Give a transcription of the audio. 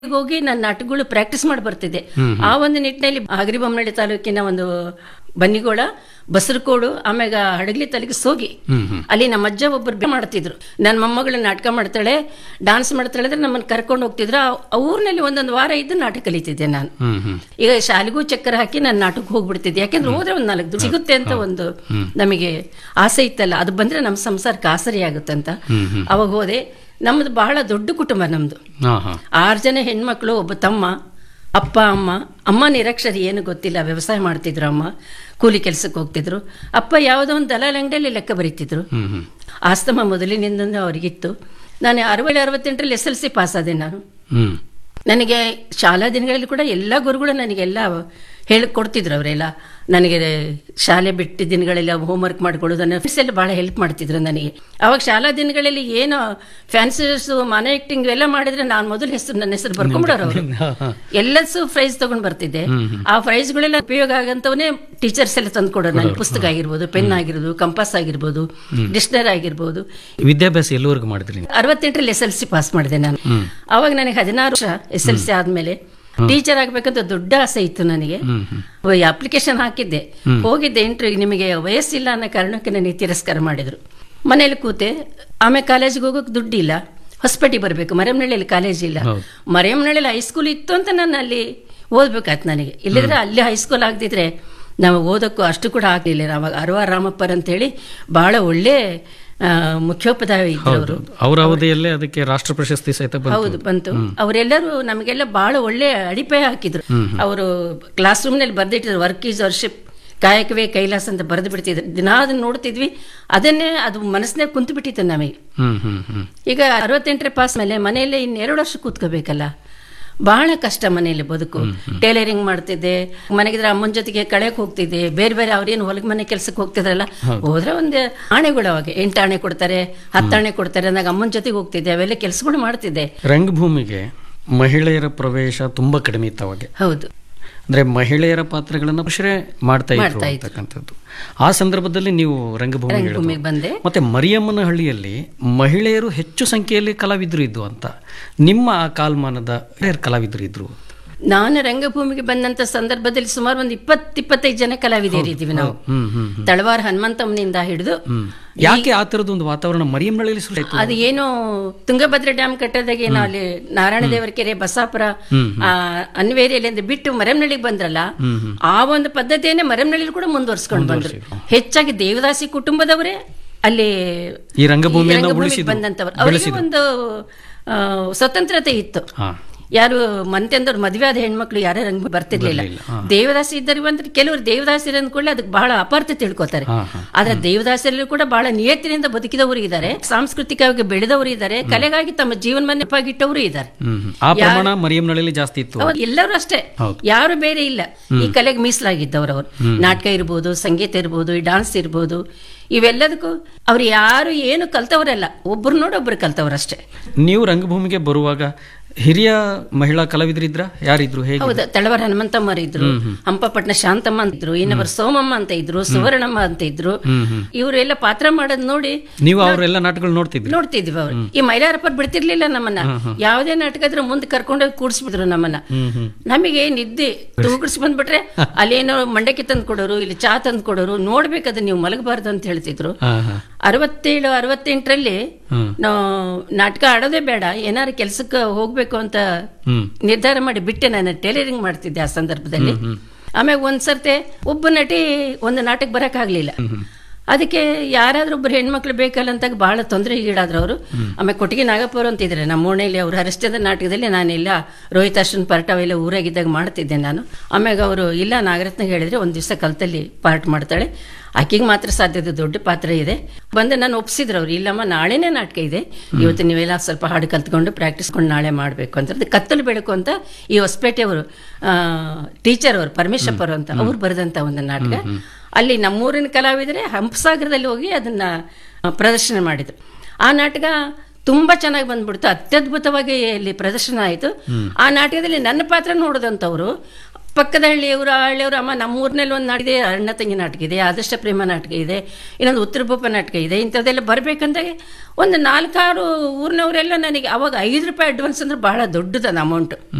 ಹೋಗಿ ನಾನು ನಾಟಕಗಳು ಪ್ರಾಕ್ಟೀಸ್ ಮಾಡಿ ಬರ್ತಿದ್ದೆ ಆ ಒಂದು ನಿಟ್ಟಿನಲ್ಲಿ ಹಗರಿಬೊಮ್ಮನಹಳ್ಳಿ ತಾಲೂಕಿನ ಒಂದು ಬನ್ನಿಗೋಳ ಬಸರಕೋಡು ಆಮ್ಯಾಗ ಹಡಗಲಿ ತಾಲೂಕಿಗೆ ಸೋಗಿ ಅಲ್ಲಿ ನಮ್ಮ ಅಜ್ಜ ಒಬ್ಬರು ಬೆ- ಮಾಡ್ತಿದ್ರು ನನ್ನ ಮೊಮ್ಮಗಳು ನಾಟಕ ಮಾಡ್ತಾಳೆ ಡಾನ್ಸ್ ಮಾಡ್ತಾಳೆ ಅಂದ್ರೆ ನಮ್ಮನ್ನು ಕರ್ಕೊಂಡು ಹೋಗ್ತಿದ್ರು ಆ- ಆ ಊರಿನಲ್ಲಿ ಒಂದೊಂದು ವಾರ ಇದ್ದು ನಾಟಕ ಕಲಿತಿದ್ದೆ ನಾನು ಹ್ಮ್ ಹ್ಮ್ ಈಗ ಶಾಲೆಗೂ ಚಕ್ಕರ್ ಹಾಕಿ ನಾನು ನಾಟಕಕ್ಕೆ ಹೋಗ್ಬಿಡ್ತಿದ್ದೆ ಯಾಕೆಂದ್ರೆ ಹೋದ್ರೆ ಒಂದು ನಾಲ್ಕು ದುಡ್ಡು ಸಿಗುತ್ತೆ ಅಂತ ಒಂದು ನಮಗೆ ಆಸೆ ಇತ್ತಲ್ಲ ಅದು ಬಂದ್ರೆ ನಮ್ಮ ಸಂಸಾರಕ್ಕೆ ಆಸರಿ ಆಗುತ್ತೆ ಅಂತ ಅವಾಗ ಹೋದೆ ನಮ್ದು ಬಹಳ ದೊಡ್ಡ ಕುಟುಂಬ ನಮ್ದು ಹಾ ಹಾ ಆರು ಜನ ಹೆಣ್ಮಕ್ಳು ಒಬ್ಬ ತಮ್ಮ ಅಪ್ಪ ಅಮ್ಮ ಅಮ್ಮ ನಿರಕ್ಷರಿ ಏನು ಗೊತ್ತಿಲ್ಲ ವ್ಯವಸಾಯ ಮಾಡ್ತಿದ್ರು ಅಮ್ಮ ಕೂಲಿ ಕೆಲಸಕ್ಕೆ ಹೋಗ್ತಿದ್ರು ಅಪ್ಪ ಯಾವುದೋ ಒಂದು ದಲಾಲ್ ಅಂಗಡಿಯಲ್ಲಿ ಲೆಕ್ಕ ಬರೀತಿದ್ರು ಹ್ಮ್ ಹ್ಮ್ ಆಸ್ತಮ ಮೊದಲಿನಿಂದ ಅವ್ರಿಗಿತ್ತು ನಾನು ಅರವತ್ತು ಅರವತ್ತೆಂಟರಲ್ಲಿ ಎಸ್ ಎಲ್ ಸಿ ಪಾಸ್ ಆದೆ ನಾನು ಹ್ಮ್ ನನಗೆ ಶಾಲಾ ದಿನಗಳಲ್ಲಿ ಕೂಡ ಎಲ್ಲ ಗುರುಗಳು ನನಗೆಲ್ಲ ಹೇಳಿಕೊಡ್ತಿದ್ರು ಅವರೆಲ್ಲ ನನಗೆ ಶಾಲೆ ಬಿಟ್ಟ ದಿನಗಳೆಲ್ಲ ಹೋಮ್ವರ್ಕ್ ಮಾಡ್ಕೊಳ್ಳೋದು ನನ್ನ ಫ್ರೆಂಡ್ಸ್ ಎಲ್ಲ ಭಾಳ ಹೆಲ್ಪ್ ಮಾಡ್ತಿದ್ರು ನನಗೆ ಅವಾಗ ಶಾಲಾ ದಿನಗಳಲ್ಲಿ ಏನು ಫ್ಯಾನ್ಸಿ ಮನೆ ಆಕ್ಟಿಂಗ್ ಎಲ್ಲ ಮಾಡಿದ್ರೆ ನಾನು ಮೊದಲು ಹೆಸರು ನನ್ನ ಹೆಸರು ಬರ್ಕೊಂಡ್ಬಿಡೋರು ಅವರು ಹಾ, ಹಾ. ಎಲ್ಲಸು ಪ್ರೈಸ್ ತಗೊಂಡ್ ಬರ್ತಿದ್ದೆ ಆ ಪ್ರೈಸ್ಗಳೆಲ್ಲ ಉಪಯೋಗ ಆಗಂತವನೇ ಟೀಚರ್ಸ್ ಎಲ್ಲ ತಂದು ಕೊಡೋರು ನನಗೆ ಪುಸ್ತಕ ಆಗಿರ್ಬೋದು ಪೆನ್ ಆಗಿರ್ಬೋದು ಕಂಪಾಸ್ ಆಗಿರ್ಬೋದು ಡಿಕ್ಷನರಿ ಆಗಿರ್ಬೋದು ವಿದ್ಯಾಭ್ಯಾಸ ಎಲ್ಲವರೆಗೂ ಮಾಡಿದ್ರಿ ನೀವು? ಅರವತ್ತೆಂಟರಲ್ಲಿ ಎಸ್ ಎಲ್ ಸಿ ಪಾಸ್ ಮಾಡಿದೆ ನಾನು ಅವಾಗ ನನಗೆ ಹದಿನಾರು ವರ್ಷ ಎಸ್ ಎಲ್ ಸಿ ಆದ್ಮೇಲೆ ಟೀಚರ್ ಆಗ್ಬೇಕಂತ ದೊಡ್ಡ ಆಸೆ ಇತ್ತು ನನಗೆ ಅಪ್ಲಿಕೇಶನ್ ಹಾಕಿದ್ದೆ ಹೋಗಿದ್ದೆ ಇಂಟರ್ವ್ಯೂ ನಿಮಗೆ ವಯಸ್ಸಿಲ್ಲ ಅನ್ನೋ ಕಾರಣಕ್ಕೆ ನನಗೆ ತಿರಸ್ಕಾರ ಮಾಡಿದ್ರು ಮನೇಲಿ ಕೂತೆ ಆಮೇಲೆ ಕಾಲೇಜಿಗೆ ಹೋಗೋಕೆ ದುಡ್ಡಿಲ್ಲ ಹೊಸಪೇಟೆಗೆ ಬರಬೇಕು ಮರೆಯಮ್ನಳ್ಳಿಯಲ್ಲಿ ಕಾಲೇಜ್ ಇಲ್ಲ ಹೌದು. ಮರೆಯಮ್ನಳ್ಳಿಯಲ್ಲಿ ಹೈಸ್ಕೂಲ್ ಇತ್ತು ಅಂತ ನಾನು ಅಲ್ಲಿ ಓದ್ಬೇಕಾಯ್ತು ನನಗೆ ಇಲ್ಲಿದ್ರೆ ಅಲ್ಲಿ ಹೈಸ್ಕೂಲ್ ಆಗದಿದ್ರೆ ನಾವು ಓದೋಕ್ಕೂ ಅಷ್ಟು ಕೂಡ ಆಗಲಿಲ್ಲ ಅವಾಗ ಅರವ ರಾಮಪ್ಪರ್ ಅಂತೇಳಿ ಬಹಳ ಒಳ್ಳೆ ಆ, ಮುಖ್ಯೋಪಾಧ್ಯಾಯ ಇದ್ರು ಅವರು ಅವರ ಅವಧಿಯಲ್ಲೇ ಅದಕ್ಕೆ ರಾಷ್ಟ್ರ ಪ್ರಶಸ್ತಿ ಸಹಿತ ಬಂತು ಹೌದು ಬಂತು ಅವರೆಲ್ಲರೂ ನಮಗೆಲ್ಲ ಬಹಳ ಒಳ್ಳೆ ಅಡಿಪಾಯ ಹಾಕಿದ್ರು ಅವರು ಕ್ಲಾಸ್ ರೂಮ್ ನಲ್ಲಿ ಬರ್ದಿಟ್ಟಿದ್ರು ವರ್ಕ್ ಈಸ್ ವರ್ಷಿಪ್ ಕಾಯಕವೇ ಕೈಲಾಸ ಅಂತ ಬರೆದು ಬಿಡ್ತಿದ್ರು ದಿನಾ ಅದನ್ನ ನೋಡ್ತಿದ್ವಿ ಅದನ್ನೇ ಅದು ಮನಸ್ಸಿನಾಗ ಕುಂತು ಬಿಟ್ಟಿತ್ತು ನಮಗೆ ಹ್ಮ್ ಹ್ಮ್ ಹ್ಮ್ ಈಗ ಅರವತ್ತೆಂಟರ ಪಾಸ್ ಮೇಲೆ ಮನೆಯಲ್ಲೇ ಇನ್ನೆರಡು ವರ್ಷ ಕೂತ್ಕೋಬೇಕಲ್ಲ ಬಹಳ ಕಷ್ಟ ಮನೆಯಲ್ಲಿ ಬದುಕು ಟೈಲರಿಂಗ್ ಮಾಡ್ತಿದ್ದೆ ಮನೆಗಿದ್ರೆ ಅಮ್ಮನ ಜೊತೆಗೆ ಕಳೆಯಕ್ ಹೋಗ್ತಿದ್ದೆ ಬೇರೆ ಬೇರೆ ಅವ್ರೇನು ಹೊಲಗ ಮನೆ ಕೆಲ್ಸಕ್ಕೆ ಹೋಗ್ತಿದ್ರಲ್ಲ ಹೋದ್ರೆ ಒಂದು ಆಣೆಗಳು ಅವಾಗ ಎಂಟು ಆಣೆ ಕೊಡ್ತಾರೆ ಹತ್ತು ಆಣೆ ಕೊಡ್ತಾರೆ ಅಂದಾಗ ಅಮ್ಮನ ಜೊತೆಗೆ ಹೋಗ್ತಿದ್ದೆ ಅವೆಲ್ಲ ಕೆಲಸಗಳು ಮಾಡ್ತಿದ್ದೆ ರಂಗಭೂಮಿಗೆ ಮಹಿಳೆಯರ ಪ್ರವೇಶ ತುಂಬಾ ಕಡಿಮೆ ಇತ್ತು ಅವಾಗ ಹೌದು ಅಂದ್ರೆ ಮಹಿಳೆಯರ ಪಾತ್ರಗಳನ್ನ ಪುರುಷರೇ ಮಾಡ್ತಾ ಇದ್ರು ಮಾಡ್ತಾ ಇದ್ರು. ಅಂತಕ್ಕಂಥದ್ದು ಆ ಸಂದರ್ಭದಲ್ಲಿ ನೀವು ರಂಗಭೂಮಿ ಹೇಳಿದ್ರು. ರಂಗಭೂಮಿಗೆ ಬಂದೆ ಮತ್ತೆ ಮರಿಯಮ್ಮನ ಹಳ್ಳಿಯಲ್ಲಿ ಮಹಿಳೆಯರು ಹೆಚ್ಚು ಸಂಖ್ಯೆಯಲ್ಲಿ ಕಲಾವಿದರು ಇದ್ದು ಅಂತ ನಿಮ್ಮ ಆ ಕಾಲಮಾನದ ಮಹಿಳೆಯರು ಕಲಾವಿದರು ಇದ್ರು ನಾನು ರಂಗಭೂಮಿಗೆ ಬಂದಂತ ಸಂದರ್ಭದಲ್ಲಿ ಸುಮಾರು ಒಂದು ಇಪ್ಪತ್ ಇಪ್ಪತ್ತೈದು ಜನ ಕಲಾವಿದರಿದ್ದೀವಿ ನಾವು ಹ್ಮ್ ಹ್ಮ್ ತಳವಾರ ಹನುಮಂತಮ್ಮನಿಂದ ಹಿಡಿದು ಹ್ಮ್ ಯಾಕೆ ಆ ತರದ ಒಂದು ವಾತಾವರಣ ಮರಿಯಮ್ಮನಹಳ್ಳಿಯಲ್ಲಿ ಸೃಷ್ಟಿ ಅದು ಏನು ತುಂಗಭದ್ರಾ ಡ್ಯಾಮ್ ಕಟ್ಟೋದಾಗೆ ನಾವು ಅಲ್ಲಿ ನಾರಾಯಣ ದೇವರ ಕೆರೆ ಬಸಾಪುರ ಆ, ಅನ್ವೇರಿಯಲ್ಲಿ ಬಿಟ್ಟು ಮರೆಮನಳ್ಳಿಗೆ ಬಂದ್ರಲ್ಲ ಆ ಒಂದು ಪದ್ಧತಿಯನ್ನೇ ಮರೆಮನಳ್ಳಿ ಕೂಡ ಮುಂದುವರ್ಸ್ಕೊಂಡು ಬಂದ್ರು ಹೆಚ್ಚಾಗಿ ದೇವದಾಸಿ ಕುಟುಂಬದವರೇ ಅಲ್ಲಿ ಈ ರಂಗಭೂಮಿಯನ್ನ ರಂಗಭೂಮಿಗೆ ಉಳಿಸಿದ್ರು, ಬಂದಂತವ್ರು ಅವರಿಗೆ ಒಂದು ಆ, ಸ್ವತಂತ್ರತೆ ಇತ್ತು ಹಾ ಯಾರು ಮಂತೆಂದವ್ರು ಮದುವೆ ಆದ ಹೆಣ್ಮಕ್ಳು ಯಾರೇ ರಂಗ ಬರ್ತಿರ್ಲಿಲ್ಲ ದೇವದಾಸಿ ಇದ್ದರು ಅಂದ್ರೆ ಕೆಲವರು ದೇವದಾಸಿರ ಅಂದ್ಕೊಳ್ಳಿ ಅದಕ್ಕೆ ಬಹಳ ಅಪಾರ್ಥ ತಿಳ್ಕೊತಾರೆ ಹಾ, ಹಾ. ಆದ್ರೆ ದೇವದಾಸರಲ್ಲಿ ಕೂಡ ಬಹಳ ನಿಯತ್ತಿನಿಂದ ಬದುಕಿದವರು ಇದ್ದಾರೆ ಸಾಂಸ್ಕೃತಿಕವಾಗಿ ಬೆಳೆದವರು ಇದ್ದಾರೆ ಕಲೆಗಾಗಿ ತಮ್ಮ ಜೀವನವನ್ನೇ ಅಪ್ಪಾಗಿಟ್ಟವರು ಇದ್ದಾರೆ ಹ್ಮ್ ಹ್ಮ್. ಆ ಪ್ರಮಾಣ ಮರಿಯಮ್ಮನಹಳ್ಳಿಯಲ್ಲಿ ಜಾಸ್ತಿ ಇತ್ತು ಹೌದು, ಎಲ್ಲರೂ ಅಷ್ಟೇ ಹೌದು. ಯಾರು ಬೇರೆ ಇಲ್ಲ ಈ ಕಲೆಗೆ ಮೀಸಲಾಗಿದ್ದವರು ಅವರು ನಾಟಕ ಇರ್ಬೋದು ಸಂಗೀತ ಇರ್ಬೋದು ಈ ಡಾನ್ಸ್ ಇರ್ಬೋದು ಇವೆಲ್ಲದಕ್ಕೂ ಅವ್ರು ಯಾರು ಏನು ಕಲ್ತವರಲ್ಲ ಒಬ್ರು ನೋಡಿ ಒಬ್ರು ಕಲ್ತವ್ರಷ್ಟೇ ನೀವು ರಂಗಭೂಮಿಗೆ ಬರುವಾಗ ಹಿರಿಯ ಮಹಿಳಾ ಕಲಾವಿದರಿದ್ರ ಯಾರಿದ್ರು ಹೇಗೆ ಹೌದು ತಳವಾರ ಹನುಮಂತಮ್ಮ ಇದ್ರು ಹಂಪಪಟ್ಟಣ ಶಾಂತಮ್ಮ ಅಂತ ಇದ್ರು ಇನ್ನೊಬ್ಬರು ಸೋಮಮ್ಮ ಅಂತ ಇದ್ರು ಸುವರ್ಣಮ್ಮ ಅಂತ ಇದ್ರು ಇವರೆಲ್ಲ ಪಾತ್ರ ಮಾಡೋದ್ ನೋಡಿ ನೀವು ಅವರೆಲ್ಲ ನಾಟಕಗಳು ನೋಡ್ತಿದ್ರಿ ನೋಡ್ತಿದ್ವಿ ಅವ್ರು ಈ ಮೈಲಾರಪ್ಪ ಬಿಡ್ತಿರ್ಲಿಲ್ಲ ನಮ್ಮನ್ನ ಯಾವುದೇ ನಾಟಕ ಇದ್ರೆ ಮುಂದೆ ಕರ್ಕೊಂಡೋಗಿ ಕೂಡಿಸ್ಬಿದ್ರು ನಮ್ಮನ್ನ ನಮಗೆ ನಿದ್ದೆ ತೂಗಿಡ್ಸಿ ಬಂದ್ಬಿಟ್ರೆ ಅಲ್ಲೇನೋ ಮಂಡಕ್ಕಿ ತಂದು ಕೊಡೋರು ಇಲ್ಲಿ ಚಾ ತಂದು ಕೊಡೋರು ನೋಡ್ಬೇಕದ ನೀವು ಮಲಗಬಾರ್ದು ಅಂತ ಹೇಳ್ತಿದ್ರು ಹಾ ಹಾ ಅರವತ್ತೇಳು ಅರವತ್ತೆಂಟರಲ್ಲಿ ನಾವು ನಾಟಕ ಆಡೋದೇ ಬೇಡ ಏನಾರು ಕೆಲ್ಸಕ್ಕೆ ಹೋಗ್ಬೇಕು ಅಂತ ಹ್ಮ್ ನಿರ್ಧಾರ ಮಾಡಿ ಬಿಟ್ಟೆ ನಾನು ಟೈಲರಿಂಗ್ ಮಾಡ್ತಿದ್ದೆ ಆ ಸಂದರ್ಭದಲ್ಲಿ ಆಮೇಲೆ ಒಂದ್ ಸರ್ತೆ ಒಬ್ಬ ನಟಿ ಒಂದು ನಾಟಕ ಬರಕ್ಕಾಗ್ಲಿಲ್ಲ ಅದಕ್ಕೆ ಯಾರಾದ್ರೂ ಒಬ್ರು ಹೆಣ್ಮಕ್ಳು ಬೇಕಲ್ಲ ಅಂತಾಗ ಬಹಳ ತೊಂದರೆ ಈಡಾದ್ರು ಅವರು ಆಮೇಲೆ ಕೊಟ್ಟಿಗೆ ನಾಗಪ್ಪರು ಅಂತ ಇದ್ರೆ ನಮ್ಮ ಓಣೆಯಲ್ಲಿ ಅವ್ರು ಹರಿಶ್ಚಂದ್ರ ನಾಟಕದಲ್ಲಿ ನಾನೆಲ್ಲ ರೋಹಿತಾಶ್ರನ್ ಪಾರ್ಟ್ ಅವೆಲ್ಲ ಊರಾಗಿದ್ದಾಗ ಮಾಡ್ತಿದ್ದೆ ನಾನು ಆಮ್ಯಾಗ ಅವರು ಇಲ್ಲ ನಾಗರತ್ನಗೆ ಹೇಳಿದ್ರೆ ಒಂದ್ ದಿವಸ ಕಲ್ತಲ್ಲಿ ಪಾರ್ಟ್ ಮಾಡ್ತಾಳೆ ಆಕೆಗೆ ಮಾತ್ರ ಸಾಧ್ಯತೆ ದೊಡ್ಡ ಪಾತ್ರ ಇದೆ ಬಂದು ನಾನು ಒಪ್ಸಿದ್ರು ಅವ್ರು ಇಲ್ಲಮ್ಮ ನಾಳೆನೇ ನಾಟಕ ಇದೆ ಇವತ್ತು ನೀವೆಲ್ಲ ಸ್ವಲ್ಪ ಹಾಡು ಕಲ್ತ್ಕೊಂಡು ಪ್ರಾಕ್ಟೀಸ್ ಕೊಂಡು ನಾಳೆ ಮಾಡಬೇಕು ಅಂತ ಅದು ಕತ್ತಲು ಬೆಳಕು ಅಂತ ಈ ಹೊಸಪೇಟೆಯವರು ಟೀಚರ್ ಅವರು ಪರಮೇಶಪ್ಪರು ಅಂತ ಅವ್ರು ಬರೆದಂತ ಒಂದು ನಾಟಕ ಅಲ್ಲಿ ನಮ್ಮೂರಿನ ಕಲಾವಿದರೆ ಹಂಪಸಾಗರದಲ್ಲಿ ಹೋಗಿ ಅದನ್ನ ಆ, ಪ್ರದರ್ಶನ ಮಾಡಿದ್ರು ಆ ನಾಟಕ ತುಂಬಾ ಚೆನ್ನಾಗಿ ಬಂದ್ಬಿಡ್ತು ಅತ್ಯದ್ಭುತವಾಗಿ ಅಲ್ಲಿ ಪ್ರದರ್ಶನ ಆಯಿತು ಆ ನಾಟಕದಲ್ಲಿ ನನ್ನ ಪಾತ್ರ ನೋಡಿದಂಥವ್ರು ಪಕ್ಕದ ಹಳ್ಳಿಯವರು ಆ ಹಳ್ಳಿಯವರು ಅಮ್ಮ ನಮ್ಮ ಊರಿನಲ್ಲಿ ಒಂದು ನಾಟಕ ಇದೆ ಅಣ್ಣ ತಂಗಿ ನಾಟಕ ಇದೆ ಆದರ್ಶ ಪ್ರೇಮ ನಾಟಕ ಇದೆ ಇನ್ನೊಂದು ಉತ್ತರ ಭೂಪ ನಾಟಕ ಇದೆ ಇಂಥದ್ದೆಲ್ಲ ಬರಬೇಕಂದ್ರೆ ಒಂದು ನಾಲ್ಕಾರು ಊರಿನವರೆಲ್ಲ ನನಗೆ ಅವಾಗ ಐದು ರೂಪಾಯಿ ಅಡ್ವಾನ್ಸ್ ಅಂದ್ರೆ ಬಹಳ ದೊಡ್ಡದದು ಅಮೌಂಟ್